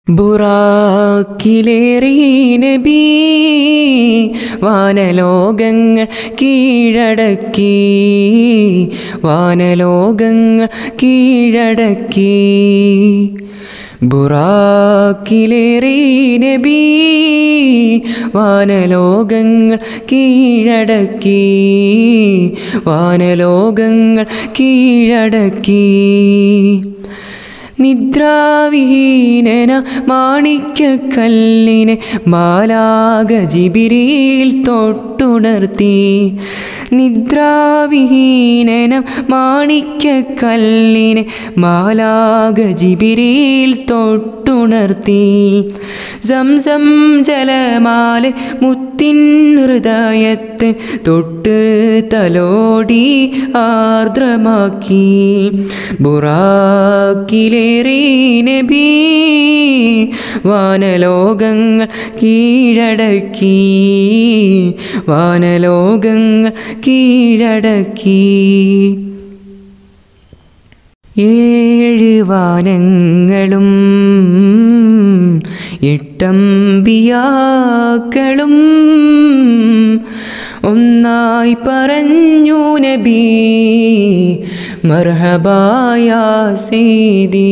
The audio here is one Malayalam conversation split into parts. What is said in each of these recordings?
ബുറാക്കിലേറി നബി വാനലോകങ്ങൾ കീഴടക്കി വാനലോകങ്ങൾ കീഴടക്കി ബുറാക്കിലേറി നബി വാനലോകങ്ങൾ കീഴടക്കി വാനലോകങ്ങൾ കീഴടക്കി നിദ്രാവിഹീനന മാണിക്യക്കല്ലിനെ മാലാക ജിബിരിയിൽ തൊട്ടുണർത്തി നിദ്രാവിഹീനന മാണിക്യക്കല്ലിനെ മാലാക ജിബിരിയിൽ തൊട്ടുണർത്തി സംസം ജലമാല മുത്തിൻ ഹൃദയത്ത് തൊട്ട് തലോടി ആർദ്രമാക്കി ബുറാക്കിലേറി നബി വാനലോകങ്ങൾ കീഴടക്കി വാനലോകങ്ങൾ കീഴടക്കി ഏഴ് വാനങ്ങളും എട്ടമ്പിയാക്കളും ഒന്നായി പറഞ്ഞു നബി മർഹബായ സീതി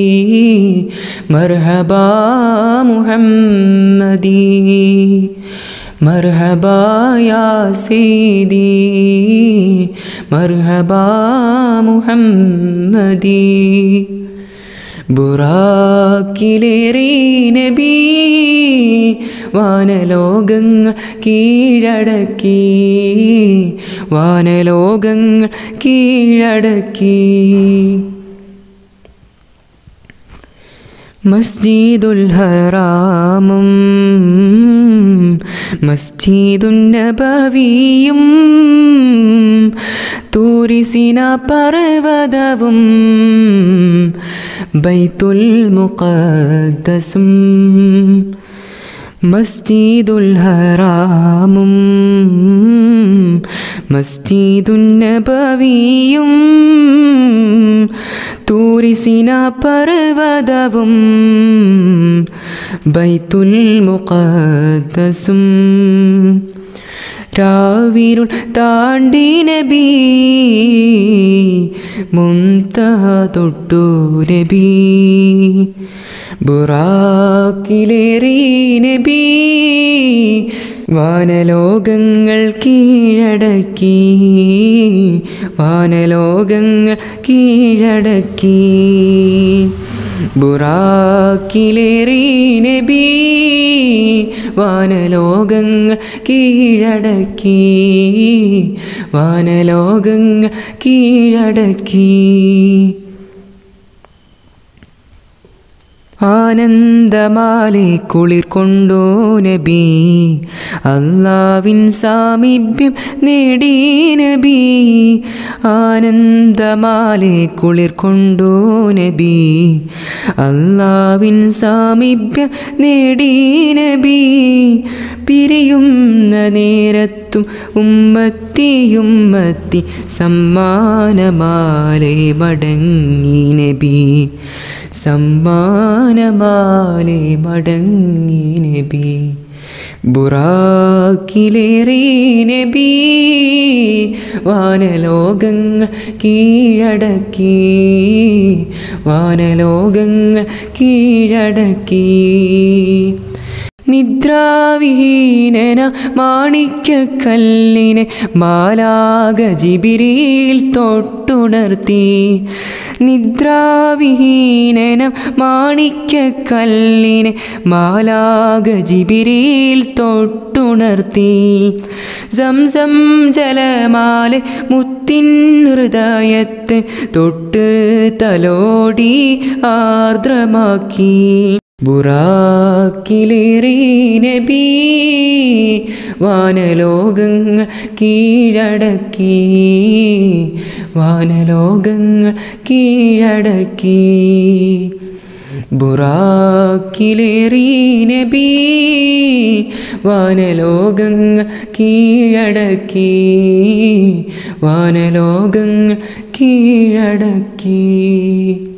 മർഹബാ മുഹമ്മദി മർഹബായ സീതി മർഹബാ മുഹമ്മദി ബുറാക്കിലേറി നബി വാനലോകങ്ങൾ കീഴടക്കി വാനലോകങ്ങൾ കീഴടക്കി മസ്ജിദുൽ ഹറാമും മസ്ജിദുൻ നബവിയും തൂരിസിന പർവ്വതവും ബൈത്തുൽ മുഖദ്ദസും മസ്ജിദുൽ ഹറാമും മസ്ജിദുൻ നബവിയും തൂരിസിന പർവ്വതവും ബൈത്തുൽ മുഖദ്ദസും രാവിരുൾ താണ്ടി നബി മുന്തഹ തൊട്ടു നബി ബുറാക്കിലേറി നബി വാനലോകങ്ങൾ കീഴടക്കി വാനലോകങ്ങൾ കീഴടക്കി ബുറാക്കിലേറി നബി വാനലോകങ്ങൾ കീഴടക്കി വാനലോകങ്ങൾ കീഴടക്കി ആനന്ദമാലെ കുളിർ കൊണ്ടോ നബി അള്ളാവിൻ സാമീപ്യം നേടി നബി ആനന്ദമാലെ കുളിർ കൊണ്ടോ നബി അള്ളാവിൻ സാമീപ്യം നേടി നബി പിരിയുന്ന നേരത്തും ഉമ്മത്തിയുമ്മത്തി സമ്മാനമാലെ മടങ്ങി നബി സമ്മാനമാലെ മടങ്ങി നബി ബുറാക്കിലേറി നബി വാനലോകങ്ങൾ കീഴടക്കി വാനലോകങ്ങൾ കീഴടക്കി നിദ്രാവിഹീനന മാണിക്യക്കല്ലിനെ മാലാക ജിബിരിയിൽ തൊട്ടുണർത്തി നിദ്രാവിഹീനന മാണിക്യക്കല്ലിനെ മാലാക ജിബിരിയിൽ തൊട്ടുണർത്തി സംസം ജലമാല മുത്തിൻ ഹൃദയത്ത് തൊട്ട് തലോടി ആർദ്രമാക്കി ബുറാക്കിലേറി നബി വാനലോകങ്ങൾ കീഴടക്കി വാനലോകങ്ങൾ കീഴടക്കി ബുറാക്കിലേറി നബി വാനലോകങ്ങൾ കീഴടക്കി വാനലോകങ്ങൾ കീഴടക്കി